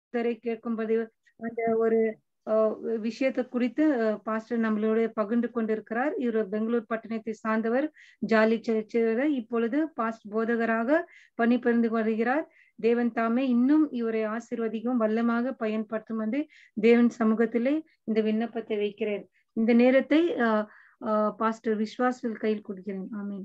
கர்த்தரை கேட்கும்போது அந்த ஒரு அஹ், விஷயத்தை குறித்து பாஸ்டர் நம்மளோட பகிர்ந்து கொண்டிருக்கிறார் இவர் பெங்களூர் பட்டணத்தை சார்ந்தவர் ஜாலி சர்ச்சர் இப்பொழுது பாஸ்ட் போதகராக பணிபுரிந்து வருகிறார் தேவன் தாமே இன்னும் இவரை ஆசீர்வதிக்கும் வல்லமாக பயன்படுத்தும் வந்து தேவன் சமூகத்திலே இந்த விண்ணப்பத்தை வைக்கிறேன் இந்த நேரத்தை அஹ், அஹ், பாஸ்டர் விஸ்வாசில் கையில் கொடுக்கிறேன் ஆமென்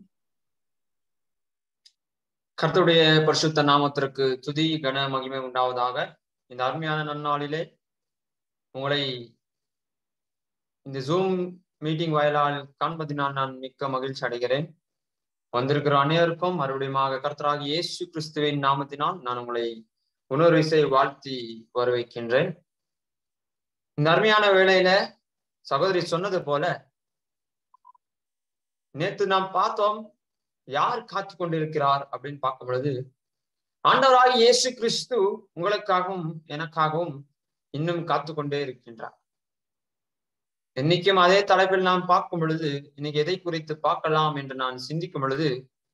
கர்த்தருடைய பரிசுத்த நாமத்திற்கு துதி கன மகிமை உண்டாவதாக இந்த அருமையான நன்னாளிலே உங்களை இந்த ஜூம் மீட்டிங் வாயிலால் காண்பதினால் நான் மிக்க மகிழ்ச்சி அடைகிறேன் வந்திருக்கிற அனைவருக்கும் மறுபடியும் கர்த்தராக இயேசு கிறிஸ்துவின் நாமத்தினால் நான் உங்களை உணர்வு இசை வாழ்த்தி வரவைக்கின்றேன் இந்த அருமையான வேளையில சகோதரி சொன்னது போல நேத்து நாம் பார்த்தோம் யார் காத்து கொண்டிருக்கிறார் அப்படின்னு பார்க்கும் பொழுது ஆண்டவராக இயேசு கிறிஸ்து உங்களுக்காகவும் எனக்காகவும் இன்னும் காத்து கொண்டே இருக்கின்றார் இன்னைக்கும் அதே தலைப்பில் நாம் பார்க்கும் பொழுது இன்னைக்கு எதை குறித்து பார்க்கலாம் என்று நான் சிந்திக்கும் பொழுது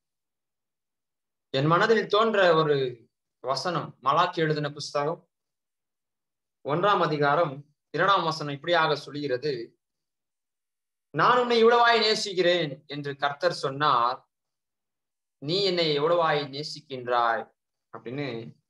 என் மனதில் தோன்ற ஒரு வசனம் மலாக்கி எழுதின புஸ்தகம் ஒன்றாம் அதிகாரம் இரண்டாம் வசனம் இப்படியாக சொல்கிறது நான் உன்னை இவ்வளவாய் நேசிக்கிறேன் என்று கர்த்தர் சொன்னார் நீ என்னை எவ்வளவாய் நேசிக்கின்றாய் அப்படின்னு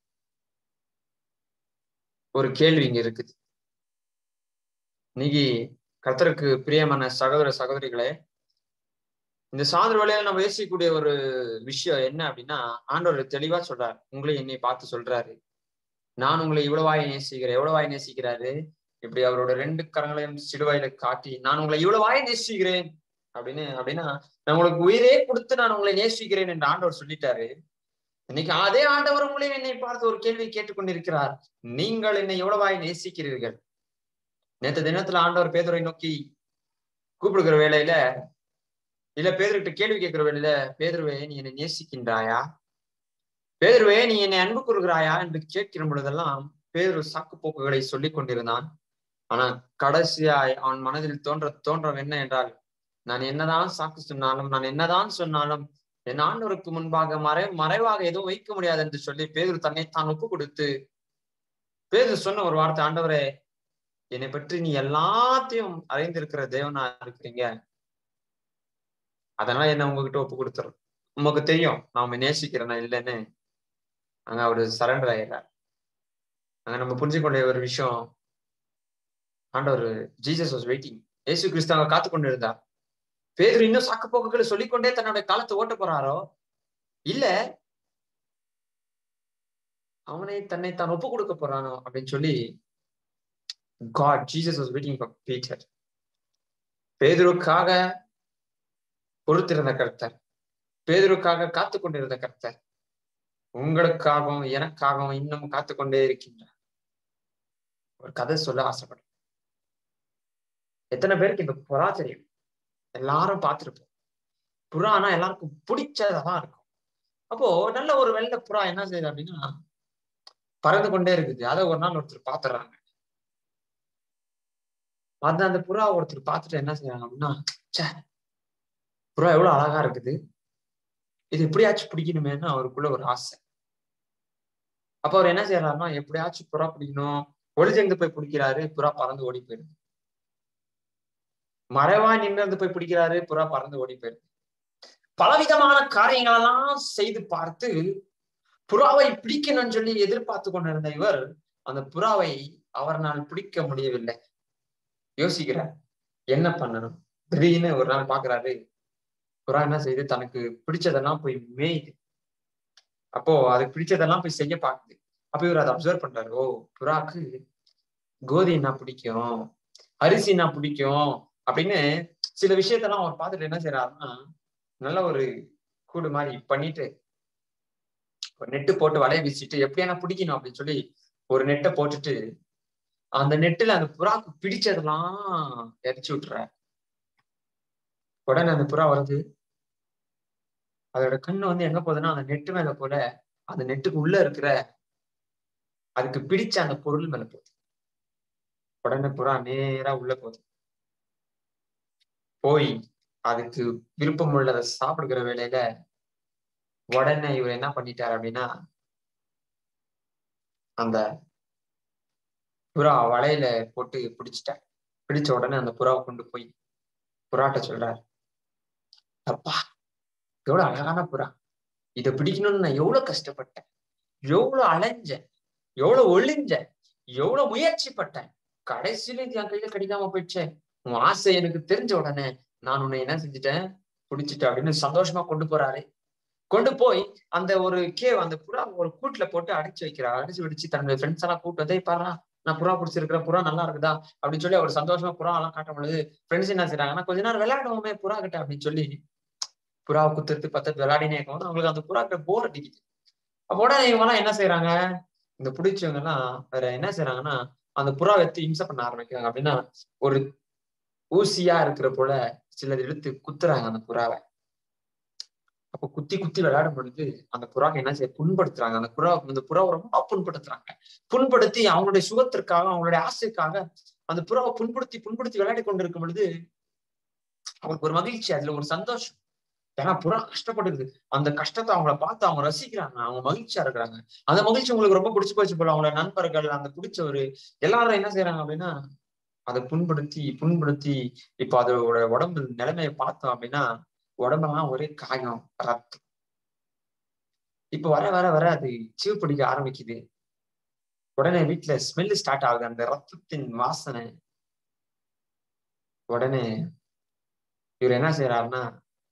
ஒரு கேள்வி இங்க இருக்குது இன்னைக்கு கர்த்தருக்கு பிரியமான சகோதர சகோதரிகளே இந்த சாதர வேலையில நம்ம பேசக்கூடிய ஒரு விஷயம் என்ன அப்படின்னா ஆண்டவர் தெளிவா சொல்றாரு உங்களை என்னை பார்த்து சொல்றாரு நான் உங்களை இவ்வளவாய் நேசிக்கிறேன் எவ்வளவாய் நேசிக்கிறாரு இப்படி அவரோட ரெண்டு கரங்களையும் சிலுவையில காட்டி நான் உங்களை இவ்வளவாய் நேசிக்கிறேன் அப்படின்னு அப்படின்னா நான் உங்களுக்கு உயிரே கொடுத்து நான் உங்களை நேசிக்கிறேன் என்று ஆண்டவர் சொல்லிட்டாரு இன்னைக்கு அதே ஆண்டவர் உங்களையும் என்னை பார்த்து ஒரு கேள்வி கேட்டுக்கொண்டிருக்கிறார் நீங்கள் என்னை எவ்வளவாய் நேசிக்கிறீர்கள் நேற்று தினத்துல ஆண்டவர் பேதுரை நோக்கி கூப்பிடுகிற வேலையில இல்ல பேதர்கிட்ட கேள்வி கேட்கிற வேலையில பேதுருவே நீ என்னை நேசிக்கின்றாயா பேதுருவே நீ என்னை அன்பு கூறுகிறாயா என்று கேட்கிற பொழுதெல்லாம் பேதுரு சாக்கு போக்குகளை சொல்லிக் கொண்டிருந்தான் ஆனா கடைசியாய் அவன் மனதில் தோன்ற தோன்றம் என்ன என்றால் நான் என்னதான் சாக்கு சொன்னாலும் நான் என்னதான் சொன்னாலும் என் ஆண்டவருக்கு முன்பாக மறை மறைவாக எதுவும் வைக்க முடியாது என்று சொல்லி பேதுரு தன்னை தான் ஒப்பு கொடுத்து பேதுரு சொன்ன ஒரு வார்த்தை ஆண்டவரே என்னை பற்றி நீ எல்லாத்தையும் அறிந்திருக்கிற தேவனா இருக்கிறீங்க அதனால என்ன உங்ககிட்ட ஒப்பு கொடுத்துறோம் உமக்கு தெரியும் நாம நேசிக்கிறேனா இல்லைன்னு அங்க அவரு சரண்டர் ஆயிடுறார் அங்க நம்ம புரிஞ்சுக்கொண்ட ஒரு விஷயம் ஆண்டவர் ஜீசஸ் வாஸ் வெயிட்டிங் ஏசு கிறிஸ்து அங்க காத்து கொண்டு இருந்தார் பேதர் இன்னும் சாக்கு போக்குகளை சொல்லிக்கொண்டே தன்னுடைய காலத்தை ஓட்ட போறாரோ இல்ல அவனை தன்னை தான் ஒப்பு கொடுக்க போறானோ அப்படின்னு சொல்லி God Jesus was waiting for Peter பேதருக்காக பொறுத்திருந்த கர்த்தர் பேதருக்காக காத்து கொண்டிருந்த கர்த்தர் உங்களுக்காகவும் எனக்காகவும் இன்னும் காத்து கொண்டே இருக்கின்றார் ஒரு கதை சொல்ல ஆசைப்படுறேன் எத்தனை பேருக்கு இந்த புறா தெரியும் எல்லாரும் பார்த்திருப்போம் புறானா எல்லாருக்கும் பிடிச்சதான் இருக்கும் அப்போ நல்ல ஒரு வெள்ளை புறா என்ன செய்யுது அப்படின்னா பறந்து கொண்டே இருக்குது அதை ஒரு நாள் ஒருத்தர் பாத்துறாங்க அந்த அந்த புறா ஒருத்தர் பார்த்துட்டு என்ன செய்யறாங்க அப்படின்னா சே புறா எவ்வளவு அழகா இருக்குது இது எப்படியாச்சும் பிடிக்கணுமேன்னு அவருக்குள்ள ஒரு ஆசை அப்ப அவர் என்ன செய்யறாருன்னா எப்படியாச்சும் புறா பிடிக்கணும் ஒளிஞ்செந்து போய் பிடிக்கிறாரு புறா பறந்து ஓடி போயிடுது மறைவா நின்று போய் பிடிக்கிறாரு புறா பறந்து ஓடி போயிடுது பலவிதமான காரியங்களெல்லாம் செய்து பார்த்து புறாவை பிடிக்கணும்னு சொல்லி எதிர்பார்த்து கொண்டிருந்த இவர் அந்த புறாவை அவரால் பிடிக்க முடியவில்லை யோசிக்கிறார் என்ன பண்ணணும் திடீர்னு ஒரு நாள் பாக்குறாரு புறா என்ன செய்யுது தனக்கு பிடிச்சதெல்லாம் போய் மேயுது அப்போ அதுக்கு பிடிச்சதெல்லாம் போய் செய்ய பாக்குது அப்ப இவர் அதை அப்சர்வ் பண்றாரு ஓ புறாக்கு கோதி என்ன பிடிக்கும் அரிசி என்ன பிடிக்கும் அப்படின்னு சில விஷயத்தெல்லாம் அவர் பார்த்துட்டு என்ன செய்யறாருன்னா நல்ல ஒரு கூடு மாதிரி பண்ணிட்டு ஒரு நெட்டு போட்டு வலைய வீசிட்டு எப்படியான பிடிக்கணும் அப்படின்னு சொல்லி ஒரு நெட்டை போட்டுட்டு அந்த நெட்டுல அந்த புறாக்கு பிடிச்சதெல்லாம் எரிச்சு விட்டுற உடனே அந்த புறா வருது அதோட கண்ணு வந்து எங்க போகுதுன்னா அந்த நெட்டு மேல போல அந்த நெட்டுக்கு உள்ள இருக்கிற அதுக்கு பிடிச்ச அந்த பொருள் மேல போகுது உடனே புறா நேரா உள்ள போகுது போய் அதுக்கு விருப்பம் உள்ளதை சாப்பிடுகிற வேலையில உடனே இவர் என்ன பண்ணிட்டார் அப்படின்னா அந்த புறா வலையில போட்டு பிடிச்சிட்டேன் பிடிச்ச உடனே அந்த புறாவை கொண்டு போய் புறாட்ட சொல்றாரு அப்பா எவ்வளவு அழகான புறா இதை பிடிக்கணும்னு நான் எவ்வளவு கஷ்டப்பட்டேன் எவ்வளவு அலைஞ்சேன் எவ்வளவு ஒளிஞ்சேன் எவ்வளவு முயற்சி பட்டேன் கடைசியில இது என் கையில கிடைக்காம போயிடுச்சே உன் ஆசை எனக்கு தெரிஞ்ச உடனே நான் உன்னை என்ன செஞ்சுட்டேன் பிடிச்சிட்டேன் அப்படின்னு சந்தோஷமா கொண்டு போறாரு கொண்டு போய் அந்த ஒரு கேவ் அந்த புறா ஒரு கூட்டுல போட்டு அடைச்சு வைக்கிறா அடைச்சு விடிச்சு தன்னுடைய ஃப்ரெண்ட்ஸ் எல்லாம் கூட்டு வந்து பாரு நான் புறா பிடிச்சிருக்கிறேன் புறா நல்லா இருக்குதா அப்படின்னு சொல்லி அவர் சந்தோஷமா புறா எல்லாம் காட்டும் பொழுது ஃப்ரெண்ட்ஸ் என்ன செய்றாங்கன்னா கொஞ்ச நேரம் விளையாடுவோமே புறா கிட்ட அப்படின்னு சொல்லி புறாவை குத்துறது பத்தத்து விளையாடினே இருக்கும் அவங்களுக்கு அந்த புறா கிட்ட போர் அடிக்குது அப்போ உடனே இவங்க எல்லாம் என்ன செய்யறாங்க இந்த பிடிச்சவங்க எல்லாம் வேற என்ன செய்யறாங்கன்னா அந்த புறா எடுத்து இம்சை பண்ண ஆரம்பிக்கிறாங்க அப்படின்னா ஒரு ஊசியா இருக்கிற போல சிலர் எடுத்து குத்துறாங்க அந்த புறாவை அப்ப குத்தி குத்தி விளையாடும் பொழுது அந்த புறாவை என்ன செய்ய புண்படுத்துறாங்க அந்த புறா அந்த புறாவை ரொம்ப புண்படுத்துறாங்க புண்படுத்தி அவங்களுடைய சுகத்திற்காக அவங்களுடைய ஆசைக்காக அந்த புறாவை புண்படுத்தி புண்படுத்தி விளையாடி கொண்டிருக்கும் பொழுது அவங்களுக்கு ஒரு மகிழ்ச்சி அதுல ஒரு சந்தோஷம் ஏன்னா புறா கஷ்டப்படுது அந்த கஷ்டத்தை அவங்கள பார்த்து அவங்க ரசிக்கிறாங்க அவங்க மகிழ்ச்சியா இருக்கிறாங்க அந்த மகிழ்ச்சி உங்களுக்கு ரொம்ப பிடிச்சு போச்சு போல அவங்களோட நண்பர்கள் அந்த பிடிச்சவரு எல்லாரும் என்ன செய்யறாங்க அப்படின்னா அதை புண்படுத்தி புண்படுத்தி இப்ப அதோட உடம்பு நிலைமையை பார்த்தோம் அப்படின்னா உடம்பெல்லாம் ஒரே காயம் ரத்தம் இப்ப வர வர வர அது சீவு பிடிக்க ஆரம்பிக்குது உடனே வீட்டுல ஸ்மெல்லு ஸ்டார்ட் ஆகுது அந்த ரத்தத்தின் வாசனை உடனே இவர் என்ன செய்யறாருன்னா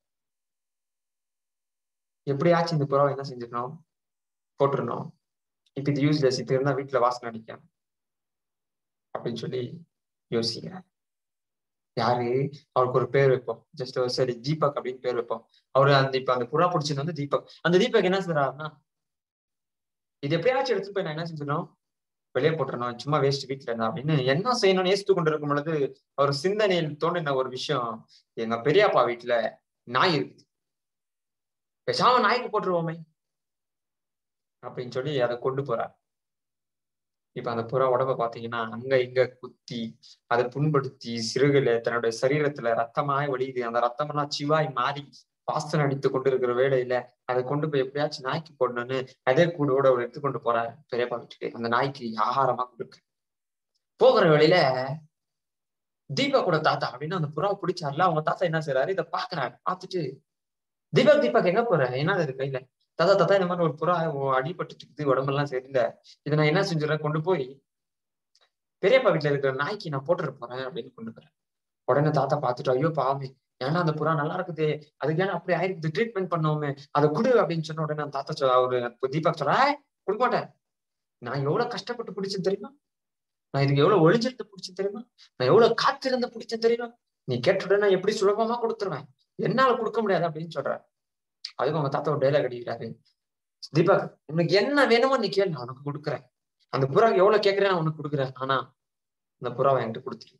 எப்படியாச்சும் இந்த புறாவை என்ன செஞ்சிடணும் போட்டுருணும் இப்ப இது யூஸ்லெஸ் இது இருந்தா வீட்டுல வாசனை அடிக்கும் அப்படின்னு சொல்லி யோசிக்கிறார் யாரு அவருக்கு ஒரு பேர் வைப்போம் ஜஸ்ட் சரி தீபக் அப்படின்னு பேர் வைப்போம் அவரு அந்த இப்ப அந்த புறா பிடிச்சது வந்து தீபக் அந்த தீபக் என்ன செய்யறாருன்னா இது எப்படியாச்சும் எடுத்து போய் நான் என்ன செஞ்சிடணும் வெளியே போட்டுறணும் சும்மா வேஸ்ட் வீட்டுல இருந்தா அப்படின்னு என்ன செய்யணும்னு ஏசித்து கொண்டு இருக்கும் பொழுது அவர் சிந்தனையில் தோன்றின ஒரு விஷயம் எங்க பெரியப்பா வீட்டுல நாய் இருக்குது பேசாம நாய்க்கு போட்டுருவோமே அப்படின்னு சொல்லி அதை கொண்டு போறார் இப்ப அந்த புறா உடம்ப பாத்தீங்கன்னா அங்க இங்க குத்தி அதை புண்படுத்தி சிறுகுல தன்னுடைய சரீரத்துல ரத்தமாய் வழியுது அந்த ரத்தம் எல்லாம் சிவாய் மாறி வாசனை அடித்து கொண்டு இருக்கிற வேலையில அதை கொண்டு போய் எப்படியாச்சும் நாய்க்கு போடணும்னு அதே கூடோட அவர் எடுத்துக்கொண்டு போறாரு பெரியப்பா வீட்டுக்கு அந்த நாய்க்கு ஆகாரமா கொடுக்க போகிற வேலையில தீபா கூட தாத்தா அப்படின்னு அந்த புறாவை பிடிச்சாருல அவங்க தாத்தா என்ன செய்யறாரு இதை பாக்குறாரு பார்த்துட்டு தீபக் தீபக் எங்க போற என்ன இது கையில தாத்தா தாத்தா இந்த மாதிரி ஒரு புறா அடிபட்டு இருக்குது உடம்பெல்லாம் சரியில்லை இதை நான் என்ன செஞ்சிடறேன் கொண்டு போய் பெரியப்பா வீட்டுல இருக்கிற நாய்க்கு நான் போட்டுட்டு போறேன் அப்படின்னு கொண்டு போறேன் உடனே தாத்தா பார்த்துட்டு ஐயோ பாவமே ஏன்னா அந்த புறா நல்லா இருக்குது அதுக்கு ஏன்னா அப்படி ஆயிருக்கு ட்ரீட்மெண்ட் பண்ணோமே அதை கொடு அப்படின்னு சொன்ன உடனே தாத்தா சொல் அவரு தீபக் சொல்ற கொடுக்க மாட்டேன் நான் எவ்வளவு கஷ்டப்பட்டு பிடிச்சேன் தெரியுமா நான் இதுக்கு எவ்வளவு ஒளிஞ்சிருந்து பிடிச்சேன் தெரியுமா நான் எவ்வளவு காத்திருந்து பிடிச்சேன் தெரியுமா நீ கேட்ட உடனே எப்படி சுலபமா கொடுத்துருவேன் என்னால கொடுக்க முடியாது அப்படின்னு சொல்ற அதுக்கு அவங்க தாத்தா ஒரு டைலாக் அடிக்கிறாரு தீபக் உனக்கு என்ன வேணுமோ நீ கேள் நான் உனக்கு கொடுக்குறேன் அந்த புறா எவ்வளவு கேட்கறேன் நான் உனக்கு கொடுக்குறேன் ஆனா அந்த புறாவை என்கிட்ட கொடுத்துரு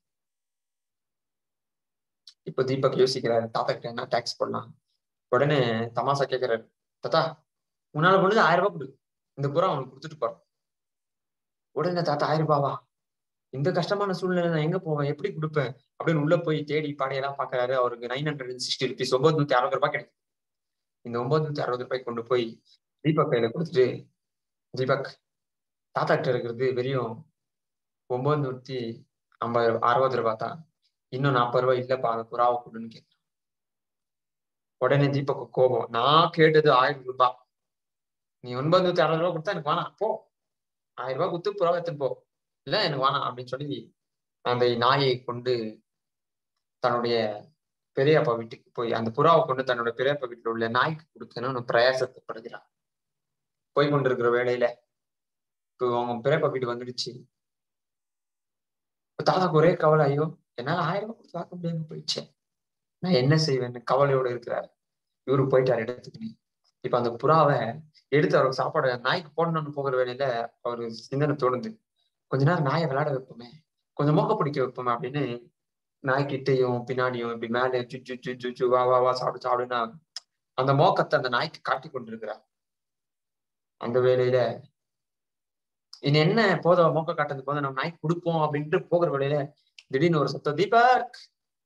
இப்ப தீபக் யோசிக்கிறாரு தாத்தா கிட்ட என்ன டாக்ஸ் போடலாம் உடனே தமாசா கேட்கிறாரு தாத்தா உன்னால பொழுது ஆயிரம் ரூபாய் கொடு இந்த புறா அவனுக்கு கொடுத்துட்டு போறான் உடனே தாத்தா ஆயிரம் ரூபாவா இந்த கஷ்டமான சூழ்நிலை நான் எங்க போவேன் எப்படி கொடுப்பேன் அப்படின்னு உள்ள போய் தேடி பாடையெல்லாம் பாக்குறாரு அவருக்கு nine hundred and sixty rupees ஒன்பது நூத்தி அறுபது ரூபாய் கிடைக்கும் இந்த ஒன்பது நூத்தி அறுபது ரூபாய் கொண்டு போய் தீபக் கையில கொடுத்துட்டு தீபக் தாத்தா கிட்ட இருக்கிறது வெறும் ஒன்பது நூத்தி ஐம்பது அறுபது ரூபாய் தான் இன்னும் நாற்பது ரூபாய் இல்லப்பா அந்த புறாவை கொடுன்னு கேட்கிறேன் உடனே தீபக் கோபம் நான் கேட்டது ஆயிரம் ரூபாய் நீ ஒன்பது நூத்தி அறுபது ரூபாய் கொடுத்தா எனக்கு வேணாம் போ ஆயிரம் ரூபாய் கொடுத்து புறாவை எடுத்துட்டு போ இல்ல எனக்கு வேணாம் அப்படின்னு சொல்லி அந்த நாயை கொண்டு தன்னுடைய பெரியப்பா வீட்டுக்கு போய் அந்த புறாவை கொண்டு தன்னோட பெரியப்பா வீட்டுல உள்ள நாய்க்கு கொடுக்கணும்னு பிரயாசத்தை படுகிறான் போய் கொண்டிருக்கிற வேலையில இப்போ அவங்க பெரியப்பா வீடு வந்துடுச்சு தாத்தாக்கு ஒரே கவலை ஐயோ என்னால ஆயிரம் ரூபாய் கொடுத்து பார்க்க முடியாம போயிடுச்சு நான் என்ன செய்வேன்னு கவலையோட இருக்கிறாரு இவரு போயிட்டாரு இடத்துக்கு இப்ப அந்த புறாவை எடுத்து அவருக்கு சாப்பாடு நாய்க்கு போடணும்னு போகிற வேலையில அவரு சிந்தனை தோணுது கொஞ்ச நேரம் நாயை விளையாட வைப்போமே கொஞ்சம் மோக்க பிடிக்க வைப்போமே அப்படின்னு நாய்க்கிட்டையும் பின்னாடியும் இப்படி மேலே சுச்சு சுச்சு சுச்சு வா வா வா சாப்பிடு சாப்பிடுன்னா அந்த மோக்கத்தை அந்த நாய்க்கு காட்டி கொண்டிருக்கிறார் அந்த வேலையில இனி என்ன போதும் மோக்க காட்டுறது போதும் நம்ம நாய்க்கு கொடுப்போம் அப்படின்ட்டு போகிற வேலையில திடீர்னு ஒரு சத்தம் தீபக்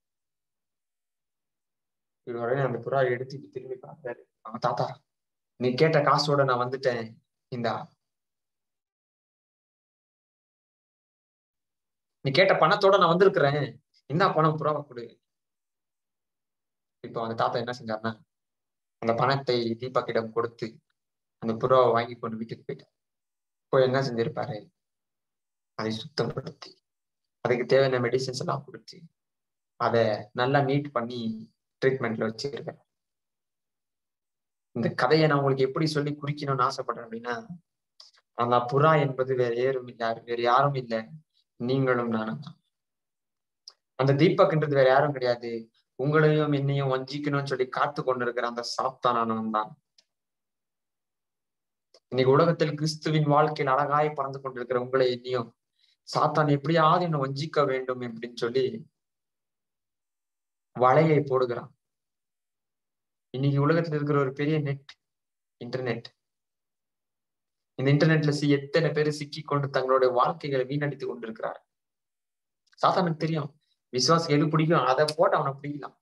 இது உடனே அந்த புறா எடுத்து திரும்பி பார்த்தாரு அவங்க தாத்தா நீ கேட்ட காசோட நான் வந்துட்டேன் இந்தா நீ கேட்ட பணத்தோட நான் வந்திருக்கிறேன் என்ன பணம் புறாவை கொடு இப்போ அந்த தாத்தா என்ன செஞ்சாருன்னா அந்த பணத்தை தீபக்கிடம் கொடுத்து அந்த புறாவை வாங்கி கொண்டு வீட்டுக்கு போயிட்டார் போய் என்ன செஞ்சிருப்பாரு அதை சுத்தப்படுத்தி அதுக்கு தேவையான மெடிசின்ஸ் எல்லாம் கொடுத்து அதை நல்லா நீட் பண்ணி ட்ரீட்மெண்ட்ல வச்சிருக்காரு இந்த கதையை நான் உங்களுக்கு எப்படி சொல்லி குறிக்கணும்னு ஆசைப்படுறேன் அப்படின்னா அந்த புறா என்பது வேற யாரும் யாரு வேற யாரும் இல்லை நீங்களும் நானும் தான் அந்த தீபக்ன்றது வேற யாரும் கிடையாது உங்களையும் என்னையும் வஞ்சிக்கணும்னு சொல்லி காத்து கொண்டிருக்கிற அந்த சாத்தானவன் தான் இன்னைக்கு உலகத்தில் கிறிஸ்துவின் வாழ்க்கையில் அழகாய் பறந்து கொண்டிருக்கிற உங்களை என்னையும் சாத்தான் எப்படியாவது என்ன வஞ்சிக்க வேண்டும் அப்படின்னு சொல்லி வலையை போடுகிறான் இன்னைக்கு உலகத்துல இருக்கிற ஒரு பெரிய நெட் இன்டர்நெட் இந்த இன்டர்நெட்ல சி எத்தனை பேர் சிக்கி கொண்டு தங்களுடைய வாழ்க்கைகளை வீணடித்து கொண்டிருக்கிறார் சாத்தானுக்கு தெரியும் விசுவாசி எது பிடிக்கும் அதை போட்டு அவனை பிடிக்கலாம்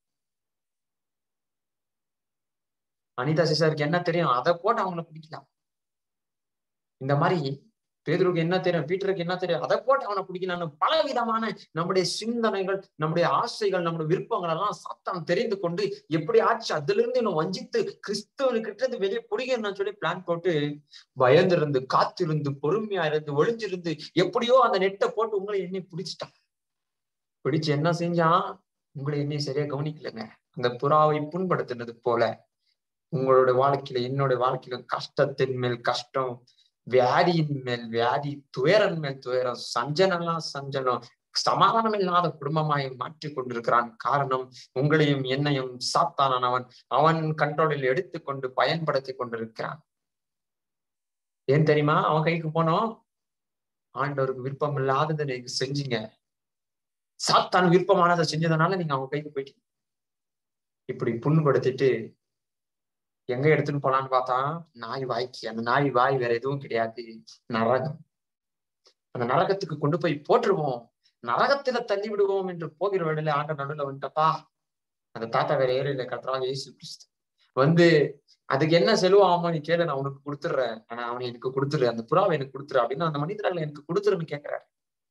அனிதா சிசாருக்கு என்ன தெரியும் அதை போட்டு அவங்கள பிடிக்கலாம் இந்த மாதிரி பேதருக்கு என்ன தெரியும் பீட்டருக்கு என்ன தெரியும் அதை போட்டு அவனை பிடிக்கலாம்னு பல விதமான நம்முடைய சிந்தனைகள் நம்முடைய ஆசைகள் நம்முடைய விருப்பங்கள் எல்லாம் சத்தம் தெரிந்து கொண்டு எப்படி ஆச்சு அதுல இருந்து இன்னும் வஞ்சித்து கிறிஸ்தவனுக்கிட்ட இருந்து வெளியே பிடிக்கணும்னு சொல்லி பிளான் போட்டு பயந்திருந்து காத்திருந்து பொறுமையா இருந்து ஒளிஞ்சிருந்து எப்படியோ அந்த நெட்டை போட்டு உங்களை எண்ணி பிடிச்சிட்டான் பிடிச்சு என்ன செஞ்சான் உங்களை என்னையும் சரியா கவனிக்கலங்க அந்த புறாவை புண்படுத்தினது போல உங்களோட வாழ்க்கையில என்னோட வாழ்க்கையில கஷ்டத்தின் மேல் கஷ்டம் வியாதியின் மேல் வியாதி துயரன் மேல் துயரம் சஞ்சனம்லாம் சஞ்சனம் சமாதானம் இல்லாத குடும்பமாய் மாற்றி கொண்டிருக்கிறான் காரணம் உங்களையும் என்னையும் சாத்தானான் அவன் அவன் கண்ட்ரோலில் எடுத்துக்கொண்டு பயன்படுத்தி கொண்டிருக்கிறான் ஏன் தெரியுமா அவன் கைக்கு போனோம் ஆண்டவருக்கு விருப்பம் இல்லாததை நீங்க செஞ்சீங்க சாத்தான் விருப்பமானதை செஞ்சதுனால நீங்க அவங்க கைக்கு போயிட்டீங்க இப்படி புண்படுத்திட்டு எங்க எடுத்துன்னு போலான்னு பார்த்தா நாய் வாய்க்கு அந்த நாய் வாய் வேற எதுவும் கிடையாது நரகம் அந்த நரகத்துக்கு கொண்டு போய் போட்டுருவோம் நரகத்துல தள்ளி விடுவோம் என்று போகிற வேளையில ஆண்ட நடுவில் வந்துட்டப்பா அந்த தாத்தா வேற ஏரியில கட்டுறாங்க ஏசு கிறிஸ்து வந்து அதுக்கு என்ன செலவாகுமோ நீ கேளு நான் உனக்கு கொடுத்துட்றேன் ஆனா அவனை எனக்கு கொடுத்துரு அந்த புறாவை எனக்கு கொடுத்துரு அப்படின்னு அந்த மனிதர்களை எனக்கு கொடுத்துருன்னு கேட்கிறாரு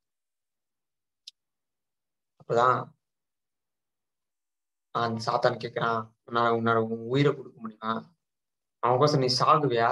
அப்பதான் அந்த சாத்தான் கேட்கிறான் நான் உன்னோட உன் உயிரை கொடுக்க முடியுமா அவன் கோசம் நீ சாகுவியா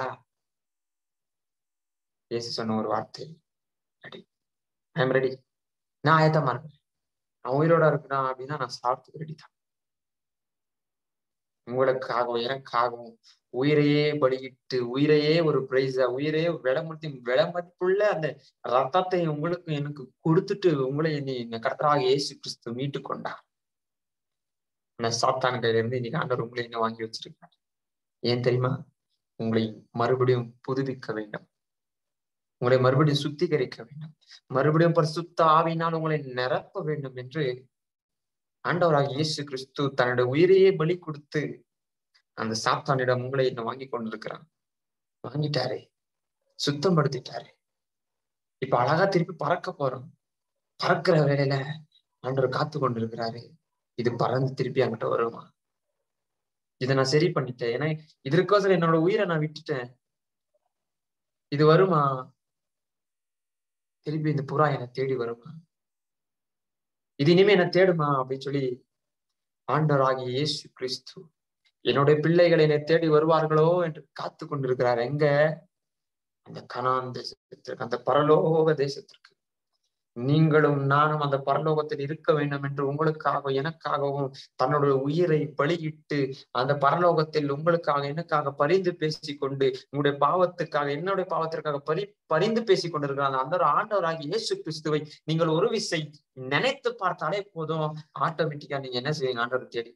ஏசு சொன்ன ஒரு வார்த்தை ரெடி ஐம் ரெடி நான் ஆயத்தமா இருக்கேன் அவன் உயிரோட இருக்கிறான் அப்படின்னா நான் சாப்பிட்டு ரெடி தான் உங்களுக்காகவும் எனக்காகவும் உயிரையே பலியிட்டு உயிரையே ஒரு பிரைஸா உயிரையே விலமதி விலமதிப்புள்ள அந்த ரத்தத்தை உங்களுக்கு எனக்கு கொடுத்துட்டு உங்களை என்னை கடத்தராக இயேசு கிறிஸ்து மீட்டு கொண்டார் ஆனா சாத்தான் கையில இருந்து இன்னைக்கு ஆண்டவர் உங்களை என்ன வாங்கி வச்சிருக்காரு ஏன் தெரியுமா உங்களை மறுபடியும் புதுப்பிக்க வேண்டும் உங்களை மறுபடியும் சுத்திகரிக்க வேண்டும் மறுபடியும் பரிசுத்த ஆவினால் உங்களை நிரப்ப வேண்டும் என்று ஆண்டவராக இயேசு கிறிஸ்து தன்னுடைய உயிரையே பலி கொடுத்து அந்த சாத்தானிடம் உங்களை என்ன வாங்கி கொண்டிருக்கிறான் வாங்கிட்டாரே சுத்தம் படுத்திட்டாரு இப்ப அழகா திருப்பி பறக்க போறோம் பறக்கிற வேலையில ஆண்டவர் காத்து கொண்டிருக்கிறாரு இது பறந்து திருப்பி அங்கிட்ட வருமா இதை நான் சரி பண்ணிட்டேன் ஏன்னா இதற்கோசரம் என்னோட உயிரை நான் விட்டுட்டேன் இது வருமா திருப்பி இந்த புறா என்னை தேடி வருமா இது இனிமே என்ன தேடுமா அப்படின்னு சொல்லி ஆண்டவராகிய இயேசு கிறிஸ்து என்னுடைய பிள்ளைகள் என்னை தேடி வருவார்களோ என்று காத்து கொண்டிருக்கிறார் எங்க அந்த கனான் தேசத்திற்கு அந்த பரலோக தேசத்திற்கு நீங்களும் நானும் அந்த பரலோகத்தில் இருக்க வேண்டும் என்று உங்களுக்காகவும் எனக்காகவும் தன்னுடைய உயிரை பலியிட்டு அந்த பரலோகத்தில் உங்களுக்காக எனக்காக பரிந்து பேசி கொண்டு உங்களுடைய பாவத்துக்காக என்னுடைய பாவத்திற்காக பரி பரிந்து பேசி கொண்டிருக்கிறாங்க அந்த ஒரு ஆண்டவராகி இயேசு கிறிஸ்துவை நீங்கள் ஒரு விசை நினைத்து பார்த்தாலே போதும் ஆட்டோமேட்டிக்கா நீங்க என்ன செய்வீங்க ஆண்டவர் தேடி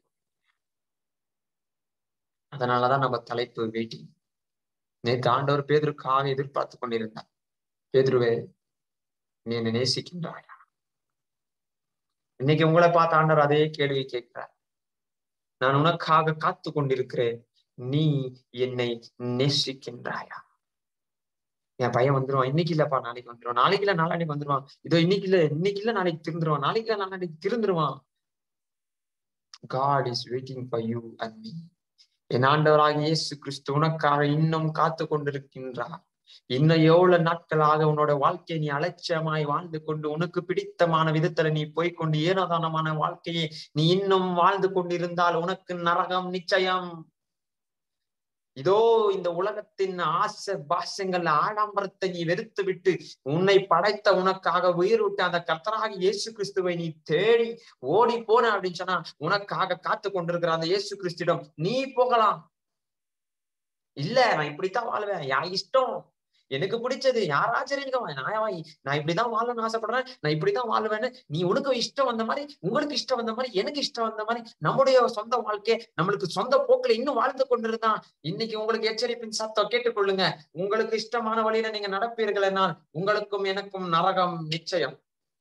அதனாலதான் நம்ம தலைப்பு வெயிட்டிங் நேற்று ஆண்டவர் பேதருக்காக எதிர்பார்த்து கொண்டிருந்தார் பேதுருவே நீ என்னை நேசிக்கின்றாயா இன்னைக்கு உங்களை பார்த்த ஆண்டவர் அதே கேள்வி கேட்கிறார் நான் உனக்காக காத்து கொண்டிருக்கிறேன் நீ என்னை நேசிக்கின்றாயா என் பையன் வந்துருவான் இன்னைக்கு இல்லப்பா நாளைக்கு வந்துருவான் நாளைக்கு இல்ல நாளானைக்கு வந்துருவான் இதோ இன்னைக்கு இல்ல இன்னைக்கு இல்ல நாளைக்கு திருந்துருவான் நாளைக்கு இல்ல நாளைக்கு திருந்துருவான் God is waiting for you and me என் ஆண்டவராக இயேசு கிறிஸ்து உனக்காக இன்னும் காத்து கொண்டிருக்கின்றார் இன்னும் எவ்வளவு நாட்களாக உன்னோட வாழ்க்கையை நீ அலட்சியமாய் வாழ்ந்து கொண்டு உனக்கு பிடித்தமான விதத்துல நீ போய்கொண்டு ஏனோதானமான வாழ்க்கையை நீ இன்னும் வாழ்ந்து கொண்டிருந்தால் உனக்கு நரகம் நிச்சயம் இதோ இந்த உலகத்தின் ஆசை பாசங்கள் ஆடம்பரத்தை நீ வெறுத்து விட்டு உன்னை படைத்த உனக்காக உயிர் விட்டு அந்த கர்த்தராக இயேசு கிறிஸ்துவை நீ தேடி ஓடி போன அப்படின்னு சொன்னா உனக்காக காத்து கொண்டிருக்கிற அந்த இயேசு கிறிஸ்துவிடம் நீ போகலாம் இல்ல நான் இப்படித்தான் வாழ்வேன் என் இஷ்டம் எனக்கு பிடிச்சது யாராச்சும் இருக்கவன் நான் நான் இப்படிதான் வாழணும்னு ஆசைப்படுறேன் நான் இப்படிதான் வாழ்வேன்னு நீ உனக்கு இஷ்டம் வந்த மாதிரி உங்களுக்கு இஷ்டம் வந்த மாதிரி எனக்கு இஷ்டம் வந்த மாதிரி நம்முடைய சொந்த வாழ்க்கை நம்மளுக்கு சொந்த போக்குல இன்னும் வாழ்ந்து கொண்டிருந்தான் இன்னைக்கு உங்களுக்கு எச்சரிப்பின் சத்தம் கேட்டுக்கொள்ளுங்க உங்களுக்கு இஷ்டமான வழியில நீங்க நடப்பீர்கள் என்னால் உங்களுக்கும் எனக்கும் நரகம் நிச்சயம்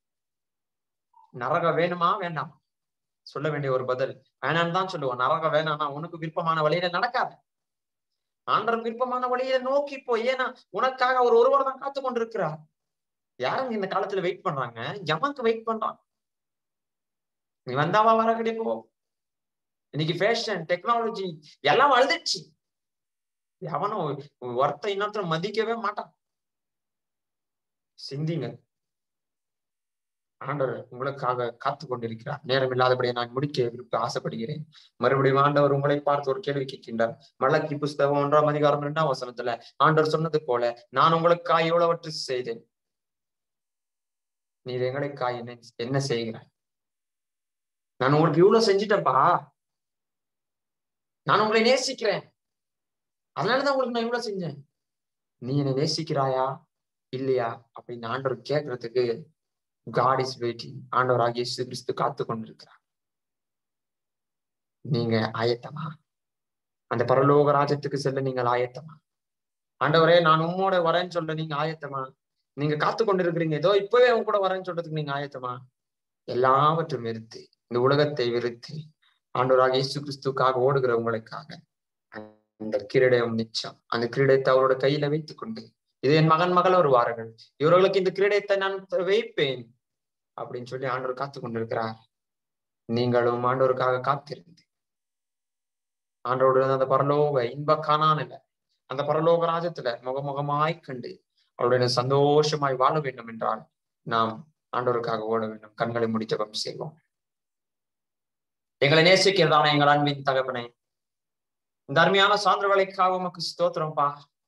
நரகம் வேணுமா வேண்டாம் சொல்ல வேண்டிய ஒரு பதில் வேணான்னு தான் சொல்லுவோம் நரகம் வேணாம்னா உனக்கு விருப்பமான வழியில நடக்காது ஆண்டர் விருப்பமான வழியை நோக்கி போய் ஏன்னா உனக்காக ஒரு ஒருவர் தான் காத்து கொண்டிருக்கிறார் யாருங்க இந்த காலத்துல வெயிட் பண்றாங்க ஜமாக்கு வெயிட் பண்றான் நீ வந்தாவா வர கிடைக்கும் இன்னைக்கு ஃபேஷன் டெக்னாலஜி எல்லாம் வளர்ந்துச்சு எவனும் ஒருத்த இன்னொருத்தர் மதிக்கவே மாட்டான் சிந்திங்க ஆண்டவர் உங்களுக்காக காத்து கொண்டிருக்கிறார் நேரம் இல்லாதபடியே நான் முடிக்க விருப்ப ஆசைப்படுகிறேன் மறுபடியும் ஆண்டவர் உங்களை பார்த்து ஒரு கேள்வி கேட்கின்றார் மலக்கி புஸ்தகம் ஒன்றாம் அதிகாரம் இரண்டாம் வசனத்துல ஆண்டவர் சொன்னது போல நான் உங்களுக்காய் எவ்வளவற்று செய்தேன் நீர் எங்களுக்காய் என்ன என்ன செய்கிறாய் நான் உங்களுக்கு இவ்வளவு செஞ்சிட்டேன்ப்பா நான் உங்களை நேசிக்கிறேன் அதனாலதான் உங்களுக்கு நான் இவ்வளவு செஞ்சேன் நீ என்னை நேசிக்கிறாயா இல்லையா அப்படின்னு ஆண்டவர் கேட்கறதுக்கு காட் இஸ் வெயிட்டிங் ஆண்டவராக இயேசு கிறிஸ்து காத்து கொண்டிருக்கிறார் நீங்க ஆயத்தமா அந்த பரலோக ராஜ்யத்துக்கு செல்ல நீங்கள் ஆயத்தமா ஆண்டவரே நான் உம்மோட வரேன்னு சொல்ல நீங்க ஆயத்தமா நீங்க காத்து கொண்டிருக்கிறீங்க ஏதோ இப்பவே உங்க கூட வரேன்னு சொல்றதுக்கு நீங்க ஆயத்தமா எல்லாவற்றும் வெறுத்து இந்த உலகத்தை வெறுத்து ஆண்டவராக இயேசு கிறிஸ்துக்காக ஓடுகிற உங்களுக்காக அந்த கிரீடம் நிச்சயம் அந்த கிரீடத்தை அவரோட கையில வைத்துக் கொண்டு இது என் மகன் மகள் வருவார்கள் இவர்களுக்கு இந்த கிரீடத்தை நான் வைப்பேன் அப்படின்னு சொல்லி ஆண்டவர் காத்து கொண்டிருக்கிறார் நீங்களும் ஆண்டவருக்காக காத்திருந்து ஆண்டவருடைய அந்த பரலோக இன்ப காணான் இல்ல அந்த பரலோக ராஜத்துல முகமுகமாய் கண்டு அவருடைய சந்தோஷமாய் வாழ வேண்டும் என்றால் நாம் ஆண்டவருக்காக ஓட வேண்டும் கண்களை முடித்தவம் செய்வோம் எங்களை நேசிக்கிறதான எங்கள் அன்பின் தகப்பனை இந்த அருமையான சான்றுகளுக்காக உமக்கு ஸ்தோத்திரம்பா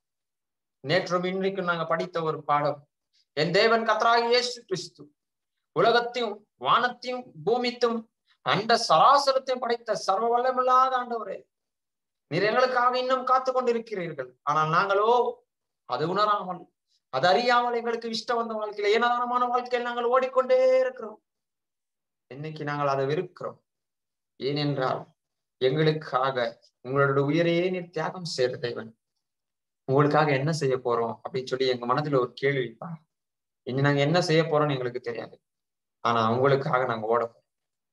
நேற்றும் இன்றைக்கும் நாங்க படித்த ஒரு பாடம் என் தேவன் கத்தராக இயேசு கிறிஸ்து உலகத்தையும் வானத்தையும் பூமித்தும் அண்ட சராசரத்தையும் படைத்த சர்வ வல்லமில்லாத ஆண்டவரே நீர் எங்களுக்காக இன்னும் காத்து கொண்டிருக்கிறீர்கள் ஆனால் நாங்களோ அது உணராமல் அது அறியாமல் எங்களுக்கு இஷ்டம் வந்த வாழ்க்கையில ஏனதானமான வாழ்க்கையில் நாங்கள் ஓடிக்கொண்டே இருக்கிறோம் இன்னைக்கு நாங்கள் அதை வெறுக்கிறோம் ஏனென்றால் எங்களுக்காக உங்களோட உயிரையே நீர் தியாகம் செய்யற தேவன் உங்களுக்காக என்ன செய்ய போறோம் அப்படின்னு சொல்லி எங்க மனதுல ஒரு கேள்வி வைப்பாங்க இனி நாங்க என்ன செய்ய போறோம்னு எங்களுக்கு தெரியாது ஆனா உங்களுக்காக நாங்க ஓட போறோம்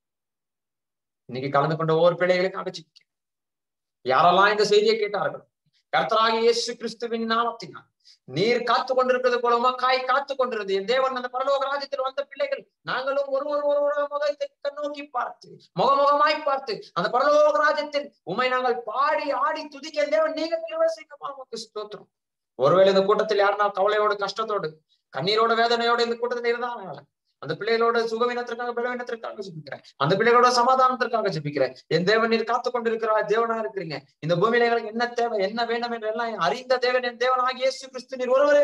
இன்னைக்கு கலந்து கொண்ட ஒவ்வொரு பிள்ளைகளுக்காக சிக்க யாரெல்லாம் இந்த செய்தியை கேட்டார்கள் கர்த்தராக இயேசு கிறிஸ்துவின் நாமத்தினால் நீர் காத்து கொண்டிருக்கிறது போலமா காய் காத்து கொண்டிருந்தது என் தேவன் அந்த பரலோக ராஜ்யத்தில் வந்த பிள்ளைகள் நாங்களும் ஒருவர் ஒருவர முகத்தை நோக்கி பார்த்து முகமுகமாய் பார்த்து அந்த பரலோக ராஜ்யத்தில் உண்மை நாங்கள் பாடி ஆடி துதிக்க தேவன் நீங்க கிருவசிக்கமா உங்களுக்கு ஸ்தோத்திரம் ஒருவேளை இந்த கூட்டத்தில் யாருன்னா கவலையோடு கஷ்டத்தோடு கண்ணீரோட வேதனையோட இந்த கூட்டத்தில் இருந்தாங்க அந்த பிள்ளைகளோட சுகவீனத்திற்காக பலவீனத்திற்காக ஜபிக்கிறேன் அந்த பிள்ளைகளோட சமாதானத்திற்காக ஜபிக்கிறேன் என் தேவன் நீர் காத்து கொண்டிருக்கிறார் தேவனா இருக்கிறீங்க இந்த பூமியில எங்களுக்கு என்ன தேவை என்ன வேண்டும் என்று எல்லாம் அறிந்த தேவன் என் தேவனாக இயேசு கிறிஸ்து நீர் ஒருவரே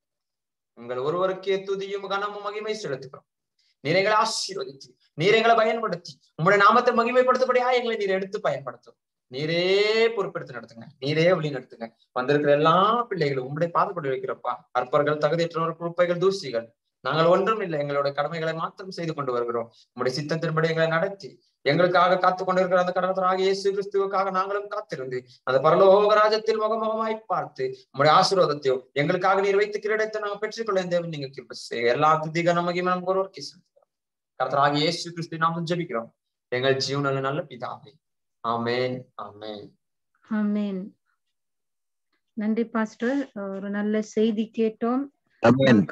உங்கள் ஒருவருக்கே துதியும் கனமும் மகிமை செலுத்துகிறோம் நீர் எங்களை ஆசீர்வதித்து நீர் எங்களை பயன்படுத்தி உங்களுடைய நாமத்தை மகிமைப்படுத்தபடியா எங்களை நீர் எடுத்து பயன்படுத்தும் நீரே பொறுப்பெடுத்து நடத்துங்க நீரே வழி நடத்துங்க வந்திருக்கிற எல்லா பிள்ளைகளும் உங்களுடைய பாதப்படி வைக்கிறப்பா அற்பர்கள் தகுதியற்றவர் குழுப்பைகள் தூசிகள் நாங்கள் ஒன்றும் இல்லை எங்களுடைய கடமைகளை மாத்திரம் செய்து கொண்டு வருகிறோம் உங்களுடைய சித்தத்தின்படி எங்களை நடத்தி எங்களுக்காக காத்து கொண்டிருக்கிற அந்த கடவுளராக இயேசு கிறிஸ்துவுக்காக நாங்களும் காத்திருந்து அந்த பரலோக ராஜத்தில் முகமுகமாய் பார்த்து உங்களுடைய ஆசீர்வாதத்தையும் எங்களுக்காக நீர் வைத்து கிரீடத்தை நாங்கள் பெற்றுக்கொள்ள தேவன் நீங்க கிருப செய்ய எல்லா துதிக நமக்கு நமக்கு ஒருவருக்கு செலுத்துகிறோம் கர்த்தராக இயேசு கிறிஸ்து நாமும் ஜெபிக்கிறோம் எங்கள் ஜீவனில் நல்ல பிதாவே ஆமேன் ஆமேன் ஆமேன் நன்றி பாஸ்டர் ஒரு நல்ல செய்தி கேட்டோம் ஆமென்